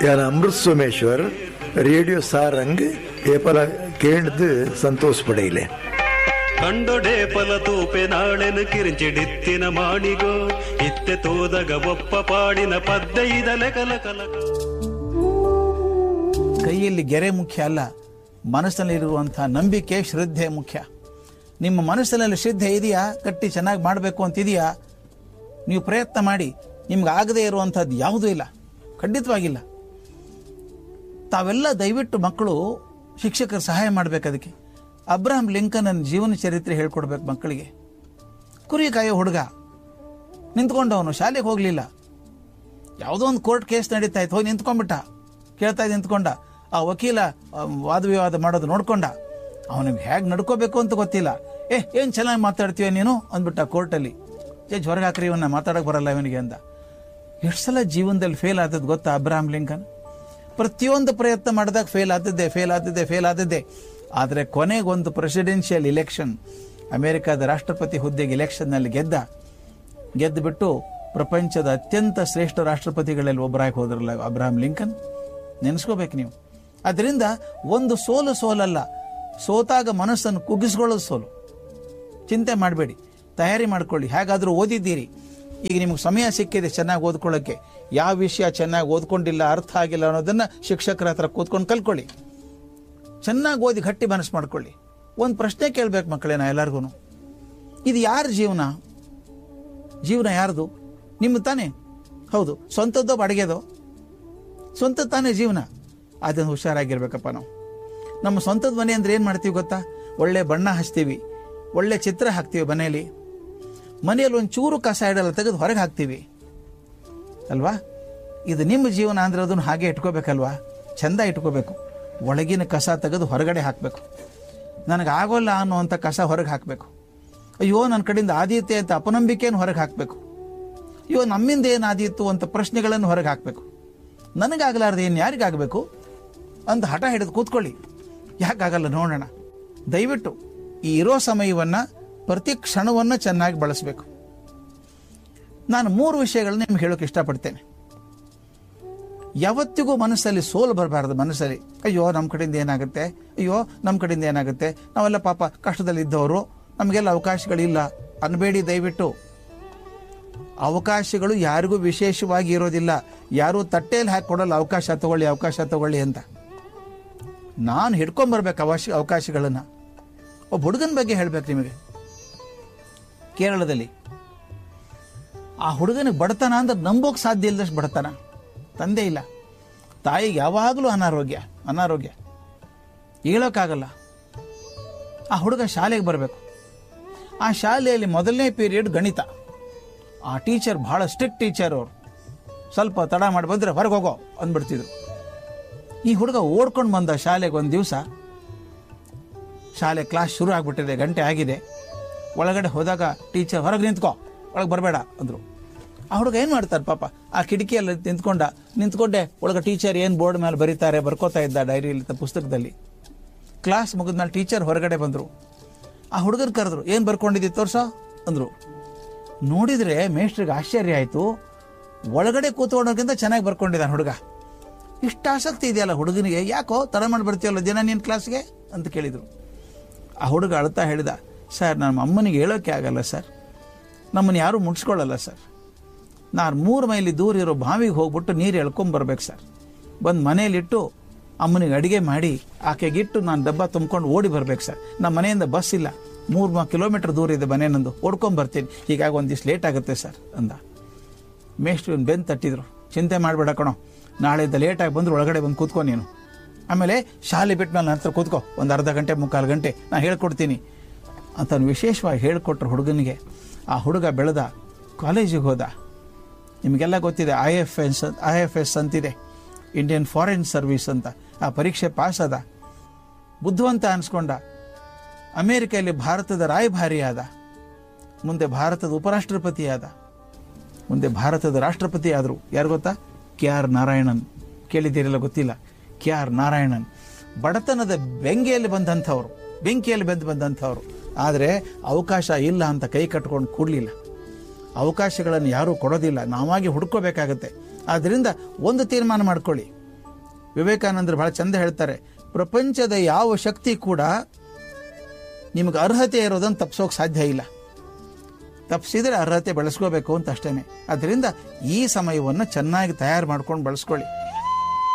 ಯಾನ ಅಮೃತ್ ಸೋಮೇಶ್ವರ್ ರೇಡಿಯೋ ಸಾರಂಗ್ ಏಪಲ ಕೇಳ್ದು ಸಂತೋಷ ಪಡೆಯಲೆ ಕಂಡೊಡೆ ಪಲ ತೂಪೆ ನಾಳೆನು ಕಿರಿಂಚಿಡಿತ್ತಿನ ಮಾಡಿಗೋ ಇತ್ತೆ ತೋದಗ ಒಪ್ಪ ಪಾಡಿನ ಪದ್ಯ ಇದಲೆ ಕಲ ಕಲಕ ಕೈಯಲ್ಲಿ ಗೆರೆ ಮುಖ್ಯ ಅಲ್ಲ ಮನಸ್ಸಿನಲ್ಲಿರುವಂತಹ ನಂಬಿಕೆ ಶ್ರದ್ಧೆ ಮುಖ್ಯ ನಿಮ್ಮ ಮನಸ್ಸಿನಲ್ಲಿ ಶ್ರದ್ಧೆ ಇದೆಯಾ ಕಟ್ಟಿ ಚೆನ್ನಾಗಿ ಮಾಡಬೇಕು ಅಂತಿದೆಯಾ ನೀವು ಪ್ರಯತ್ನ ಮಾಡಿ ನಿಮ್ಗೆ ಆಗದೇ ಇರುವಂಥದ್ದು ಯಾವುದೂ ಇಲ್ಲ ಖಂಡಿತವಾಗಿಲ್ಲ ತಾವೆಲ್ಲ ದಯವಿಟ್ಟು ಮಕ್ಕಳು ಶಿಕ್ಷಕರು ಸಹಾಯ ಮಾಡ್ಬೇಕು ಅದಕ್ಕೆ ಅಬ್ರಹಾಂ ಲಿಂಕನ್ ಜೀವನ ಚರಿತ್ರೆ ಹೇಳ್ಕೊಡ್ಬೇಕು ಮಕ್ಕಳಿಗೆ ಕುರಿ ಕಾಯೋ ಹುಡುಗ ನಿಂತ್ಕೊಂಡವನು ಶಾಲೆಗೆ ಹೋಗಲಿಲ್ಲ ಯಾವುದೋ ಒಂದು ಕೋರ್ಟ್ ಕೇಸ್ ನಡೀತಾ ಇತ್ತು ಹೋಗಿ ನಿಂತ್ಕೊಂಡ್ಬಿಟ್ಟ ಕೇಳ್ತಾ ಇದ್ದು ನಿಂತ್ಕೊಂಡ ಆ ವಕೀಲ ಆ, ವಾದ ವಿವಾದ ಮಾಡೋದು ನೋಡ್ಕೊಂಡ ಅವನಿಗೆ ಹೇಗೆ ನಡ್ಕೋಬೇಕು ಅಂತ ಗೊತ್ತಿಲ್ಲ ಏ ಏನು ಚೆನ್ನಾಗಿ ಮಾತಾಡ್ತೀಯ ನೀನು ಅಂದ್ಬಿಟ್ಟ ಕೋರ್ಟಲ್ಲಿ ಜಡ್ಜ್ ಹೊರಗೆ ಹಾಕ್ರಿ ಇವನ್ನ ಮಾತಾಡಕ್ಕೆ ಬರಲ್ಲ ಇವನಿಗೆ ಅಂದ ಎಷ್ಟು ಸಲ ಜೀವನದಲ್ಲಿ ಫೇಲ್ ಆದದ್ದು ಗೊತ್ತಾ ಅಬ್ರಾಹಂ ಲಿಂಕನ್ ಪ್ರತಿಯೊಂದು ಪ್ರಯತ್ನ ಮಾಡಿದಾಗ ಫೇಲ್ ಆದದ್ದೇ ಫೇಲ್ ಆದದ್ದೇ ಫೇಲ್ ಆದದ್ದೇ ಆದರೆ ಕೊನೆಗೊಂದು ಪ್ರೆಸಿಡೆನ್ಷಿಯಲ್ ಇಲೆಕ್ಷನ್ ಅಮೆರಿಕದ ರಾಷ್ಟ್ರಪತಿ ಹುದ್ದೆಗೆ ಇಲೆಕ್ಷನ್ನಲ್ಲಿ ಗೆದ್ದ ಗೆದ್ದು ಬಿಟ್ಟು ಪ್ರಪಂಚದ ಅತ್ಯಂತ ಶ್ರೇಷ್ಠ ರಾಷ್ಟ್ರಪತಿಗಳಲ್ಲಿ ಒಬ್ಬರಾಗಿ ಹೋದ್ರಲ್ಲ ಅಬ್ರಾಹಂ ಲಿಂಕನ್ ನೆನೆಸ್ಕೋಬೇಕು ನೀವು ಅದರಿಂದ ಒಂದು ಸೋಲು ಸೋಲಲ್ಲ ಸೋತಾಗ ಮನಸ್ಸನ್ನು ಕುಗ್ಗಿಸ್ಕೊಳ್ಳೋದು ಸೋಲು ಚಿಂತೆ ಮಾಡಬೇಡಿ ತಯಾರಿ ಮಾಡ್ಕೊಳ್ಳಿ ಹೇಗಾದರೂ ಓದಿದ್ದೀರಿ ಈಗ ನಿಮ್ಗೆ ಸಮಯ ಸಿಕ್ಕಿದೆ ಚೆನ್ನಾಗಿ ಓದ್ಕೊಳ್ಳೋಕ್ಕೆ ಯಾವ ವಿಷಯ ಚೆನ್ನಾಗಿ ಓದ್ಕೊಂಡಿಲ್ಲ ಅರ್ಥ ಆಗಿಲ್ಲ ಅನ್ನೋದನ್ನ ಶಿಕ್ಷಕರ ಹತ್ರ ಕೂತ್ಕೊಂಡು ಕಲ್ಕೊಳ್ಳಿ ಚೆನ್ನಾಗಿ ಓದಿ ಗಟ್ಟಿ ಮನಸ್ಸು ಮಾಡ್ಕೊಳ್ಳಿ ಒಂದು ಪ್ರಶ್ನೆ ಕೇಳ್ಬೇಕು ಮಕ್ಕಳೇ ನಾ ಎಲ್ಲರಿಗೂ ಇದು ಯಾರ ಜೀವನ ಜೀವನ ಯಾರ್ದು ನಿಮ್ಮ ತಾನೇ ಹೌದು ಸ್ವಂತದ್ದೋ ಬಾಡಿಗೆದೋ ಸ್ವಂತ ತಾನೇ ಜೀವನ ಅದನ್ನು ಹುಷಾರಾಗಿರ್ಬೇಕಪ್ಪ ನಾವು ನಮ್ಮ ಸ್ವಂತದ ಮನೆ ಅಂದ್ರೆ ಏನು ಮಾಡ್ತೀವಿ ಗೊತ್ತಾ ಒಳ್ಳೆ ಬಣ್ಣ ಹಚ್ತೀವಿ ಒಳ್ಳೆ ಚಿತ್ರ ಹಾಕ್ತೀವಿ ಮನೆಯಲ್ಲಿ ಮನೆಯಲ್ಲಿ ಒಂದು ಚೂರು ಕಸ ಇಡಲ್ಲ ತೆಗೆದು ಹೊರಗೆ ಹಾಕ್ತೀವಿ ಅಲ್ವಾ ಇದು ನಿಮ್ಮ ಜೀವನ ಅಂದ್ರೆ ಅದನ್ನು ಹಾಗೆ ಇಟ್ಕೋಬೇಕಲ್ವಾ ಚಂದ ಇಟ್ಕೋಬೇಕು ಒಳಗಿನ ಕಸ ತೆಗೆದು ಹೊರಗಡೆ ಹಾಕಬೇಕು ನನಗೆ ಆಗೋಲ್ಲ ಅನ್ನುವಂಥ ಕಸ ಹೊರಗೆ ಹಾಕಬೇಕು ಅಯ್ಯೋ ನನ್ನ ಕಡೆಯಿಂದ ಆದೀತೆ ಅಂತ ಅಪನಂಬಿಕೆಯನ್ನು ಹೊರಗೆ ಹಾಕಬೇಕು ಅಯ್ಯೋ ನಮ್ಮಿಂದ ಏನು ಆದೀತು ಅಂತ ಪ್ರಶ್ನೆಗಳನ್ನು ಹೊರಗೆ ಹಾಕಬೇಕು ನನಗಾಗಲಾರ್ದು ಏನು ಯಾರಿಗಾಗಬೇಕು ಅಂತ ಹಠ ಹಿಡಿದು ಕೂತ್ಕೊಳ್ಳಿ ಯಾಕಾಗಲ್ಲ ನೋಡೋಣ ದಯವಿಟ್ಟು ಈ ಇರೋ ಸಮಯವನ್ನು ಪ್ರತಿ ಕ್ಷಣವನ್ನು ಚೆನ್ನಾಗಿ ಬಳಸಬೇಕು ನಾನು ಮೂರು ವಿಷಯಗಳನ್ನ ನಿಮ್ಗೆ ಹೇಳೋಕೆ ಇಷ್ಟಪಡ್ತೇನೆ ಯಾವತ್ತಿಗೂ ಮನಸ್ಸಲ್ಲಿ ಸೋಲು ಬರಬಾರ್ದು ಮನಸ್ಸಲ್ಲಿ ಅಯ್ಯೋ ನಮ್ಮ ಕಡೆಯಿಂದ ಏನಾಗುತ್ತೆ ಅಯ್ಯೋ ನಮ್ಮ ಕಡೆಯಿಂದ ಏನಾಗುತ್ತೆ ನಾವೆಲ್ಲ ಪಾಪ ಕಷ್ಟದಲ್ಲಿ ಇದ್ದವರು ನಮಗೆಲ್ಲ ಅವಕಾಶಗಳಿಲ್ಲ ಅನ್ಬೇಡಿ ದಯವಿಟ್ಟು ಅವಕಾಶಗಳು ಯಾರಿಗೂ ವಿಶೇಷವಾಗಿ ಇರೋದಿಲ್ಲ ಯಾರು ತಟ್ಟೆಯಲ್ಲಿ ಹಾಕೊಡಲ್ಲ ಅವಕಾಶ ತಗೊಳ್ಳಿ ಅವಕಾಶ ತಗೊಳ್ಳಿ ಅಂತ ನಾನು ಹಿಡ್ಕೊಂಬರ್ಬೇಕು ಅವಶ್ಯ ಅವಕಾಶಗಳನ್ನು ಒಬ್ಬ ಹುಡುಗನ ಬಗ್ಗೆ ಹೇಳ್ಬೇಕು ನಿಮಗೆ ಕೇರಳದಲ್ಲಿ ಆ ಹುಡುಗನಿಗೆ ಬಡತನ ಅಂದ್ರೆ ನಂಬೋಕ್ ಸಾಧ್ಯ ಇಲ್ಲದಷ್ಟು ಬಡತನ ತಂದೆ ಇಲ್ಲ ತಾಯಿಗೆ ಯಾವಾಗಲೂ ಅನಾರೋಗ್ಯ ಅನಾರೋಗ್ಯ ಹೇಳೋಕ್ಕಾಗಲ್ಲ ಆ ಹುಡುಗ ಶಾಲೆಗೆ ಬರಬೇಕು ಆ ಶಾಲೆಯಲ್ಲಿ ಮೊದಲನೇ ಪೀರಿಯಡ್ ಗಣಿತ ಆ ಟೀಚರ್ ಬಹಳ ಸ್ಟ್ರಿಕ್ಟ್ ಟೀಚರ್ ಅವರು ಸ್ವಲ್ಪ ತಡ ಮಾಡಿ ಬಂದರೆ ಹೊರಗೆ ಹೋಗೋ ಅಂದ್ಬಿಡ್ತಿದ್ರು ಈ ಹುಡುಗ ಓಡ್ಕೊಂಡು ಬಂದ ಶಾಲೆಗೆ ಒಂದು ದಿವಸ ಶಾಲೆ ಕ್ಲಾಸ್ ಶುರು ಆಗಿಬಿಟ್ಟಿದೆ ಗಂಟೆ ಆಗಿದೆ ಒಳಗಡೆ ಹೋದಾಗ ಟೀಚರ್ ಹೊರಗೆ ನಿಂತ್ಕೋ ಒಳಗೆ ಬರಬೇಡ ಅಂದರು ಆ ಹುಡುಗ ಏನು ಮಾಡ್ತಾರೆ ಪಾಪ ಆ ಕಿಟಕಿಯಲ್ಲಿ ನಿಂತ್ಕೊಂಡ ನಿಂತ್ಕೊಂಡೆ ಒಳಗೆ ಟೀಚರ್ ಏನು ಬೋರ್ಡ್ ಮೇಲೆ ಬರೀತಾರೆ ಬರ್ಕೋತಾ ಇದ್ದ ಡೈರಿಯಲ್ಲಿ ಪುಸ್ತಕದಲ್ಲಿ ಕ್ಲಾಸ್ ಮುಗಿದ್ಮೇಲೆ ಟೀಚರ್ ಹೊರಗಡೆ ಬಂದರು ಆ ಹುಡುಗರು ಕರೆದ್ರು ಏನು ಬರ್ಕೊಂಡಿದ್ದಿ ತೋರ್ಸೋ ಅಂದರು ನೋಡಿದ್ರೆ ಮೇಷ್ಟ್ರಿಗೆ ಆಶ್ಚರ್ಯ ಆಯಿತು ಒಳಗಡೆ ಕೂತ್ಕೊಳ್ಳೋಕ್ಕಿಂತ ಚೆನ್ನಾಗಿ ಬರ್ಕೊಂಡಿದ್ದಾನೆ ಹುಡುಗ ಇಷ್ಟು ಆಸಕ್ತಿ ಇದೆಯಲ್ಲ ಹುಡುಗನಿಗೆ ಯಾಕೋ ತಡ ಮಾಡಿ ಬರ್ತೀಯಲ್ಲ ದಿನ ನೀನು ಕ್ಲಾಸ್ಗೆ ಅಂತ ಕೇಳಿದರು ಆ ಹುಡುಗ ಅಳ್ತಾ ಹೇಳಿದ ಸರ್ ನಮ್ಮ ಅಮ್ಮನಿಗೆ ಹೇಳೋಕ್ಕೆ ಆಗಲ್ಲ ಸರ್ ನಮ್ಮನ್ನು ಯಾರೂ ಮುಟ್ಸ್ಕೊಳ್ಳಲ್ಲ ಸರ್ ನಾನು ಮೂರು ಮೈಲಿ ದೂರ ಇರೋ ಬಾವಿಗೆ ಹೋಗ್ಬಿಟ್ಟು ನೀರು ಎಳ್ಕೊಂಬರ್ಬೇಕು ಸರ್ ಬಂದು ಮನೇಲಿಟ್ಟು ಅಮ್ಮನಿಗೆ ಅಡಿಗೆ ಮಾಡಿ ಆಕೆಗಿಟ್ಟು ನಾನು ಡಬ್ಬ ತುಂಬ್ಕೊಂಡು ಓಡಿ ಬರ್ಬೇಕು ಸರ್ ನಮ್ಮ ಮನೆಯಿಂದ ಬಸ್ ಇಲ್ಲ ಮೂರು ಮಾ ಕಿಲೋಮೀಟರ್ ದೂರ ಇದೆ ಮನೆ ನಂದು ಓಡ್ಕೊಂಡ್ ಬರ್ತೀನಿ ಹೀಗಾಗಿ ಒಂದಿಷ್ಟು ಲೇಟ್ ಆಗುತ್ತೆ ಸರ್ ಅಂದ ಮೇಷ್ಟ್ರು ಬೆನ್ ತಟ್ಟಿದ್ರು ಚಿಂತೆ ಮಾಡಬೇಡ ಕಣೋ ನಾಳೆಯಿಂದ ಲೇಟಾಗಿ ಬಂದ್ರೆ ಒಳಗಡೆ ಬಂದು ಕೂತ್ಕೊ ನೀನು ಆಮೇಲೆ ಶಾಲೆ ಬಿಟ್ಟ ಮೇಲೆ ನಂತರ ಕೂತ್ಕೋ ಒಂದು ಅರ್ಧ ಗಂಟೆ ಮುಕ್ಕಾಲು ಗಂಟೆ ನಾನು ಹೇಳ್ಕೊಡ್ತೀನಿ ಅಂತ ಅವ್ನು ವಿಶೇಷವಾಗಿ ಹೇಳ್ಕೊಟ್ರು ಹುಡುಗನಿಗೆ ಆ ಹುಡುಗ ಬೆಳೆದ ಕಾಲೇಜಿಗೆ ಹೋದ ನಿಮಗೆಲ್ಲ ಗೊತ್ತಿದೆ I F S I F S ಅಂತಿದೆ ಇಂಡಿಯನ್ ಫಾರಿನ್ ಸರ್ವಿಸ್ ಅಂತ ಆ ಪರೀಕ್ಷೆ ಪಾಸ್ ಆದ ಬುದ್ಧಿವಂತ ಅನ್ಸ್ಕೊಂಡ ಅಮೇರಿಕೆಯಲ್ಲಿ ಭಾರತದ ರಾಯಭಾರಿ ಆದ ಮುಂದೆ ಭಾರತದ ಉಪರಾಷ್ಟ್ರಪತಿ ಆದ ಮುಂದೆ ಭಾರತದ ರಾಷ್ಟ್ರಪತಿ ಆದರು ಯಾರು ಗೊತ್ತಾ ಕೆ ಆರ್ ನಾರಾಯಣನ್ ಕೇಳಿದ್ದೀರಲ್ಲ ಗೊತ್ತಿಲ್ಲ ಕೆ ಆರ್ ನಾರಾಯಣನ್ ಬಡತನದ ಬೆಂಕಿಯಲ್ಲಿ ಬಂದಂಥವ್ರು ಬೆಂಕಿಯಲ್ಲಿ ಬೆಂದು ಬಂದಂಥವ್ರು ಆದರೆ ಅವಕಾಶ ಇಲ್ಲ ಅಂತ ಕೈ ಕಟ್ಕೊಂಡು ಕೂಡಲಿಲ್ಲ ಅವಕಾಶಗಳನ್ನು ಯಾರೂ ಕೊಡೋದಿಲ್ಲ ನಾವಾಗಿ ಹುಡ್ಕೋಬೇಕಾಗತ್ತೆ ಆದ್ದರಿಂದ ಒಂದು ತೀರ್ಮಾನ ಮಾಡ್ಕೊಳ್ಳಿ ವಿವೇಕಾನಂದರು ಬಹಳ ಚಂದ ಹೇಳ್ತಾರೆ ಪ್ರಪಂಚದ ಯಾವ ಶಕ್ತಿ ಕೂಡ ನಿಮಗೆ ಅರ್ಹತೆ ಇರೋದನ್ನು ತಪ್ಪಿಸೋಕೆ ಸಾಧ್ಯ ಇಲ್ಲ ತಪ್ಪಿಸಿದ್ರೆ ಅರ್ಹತೆ ಬೆಳೆಸ್ಕೋಬೇಕು ಅಂತ ಅಷ್ಟೇನೆ ಅದರಿಂದ ಈ ಸಮಯವನ್ನು ಚೆನ್ನಾಗಿ ತಯಾರು ಮಾಡ್ಕೊಂಡು ಬಳಸ್ಕೊಳ್ಳಿ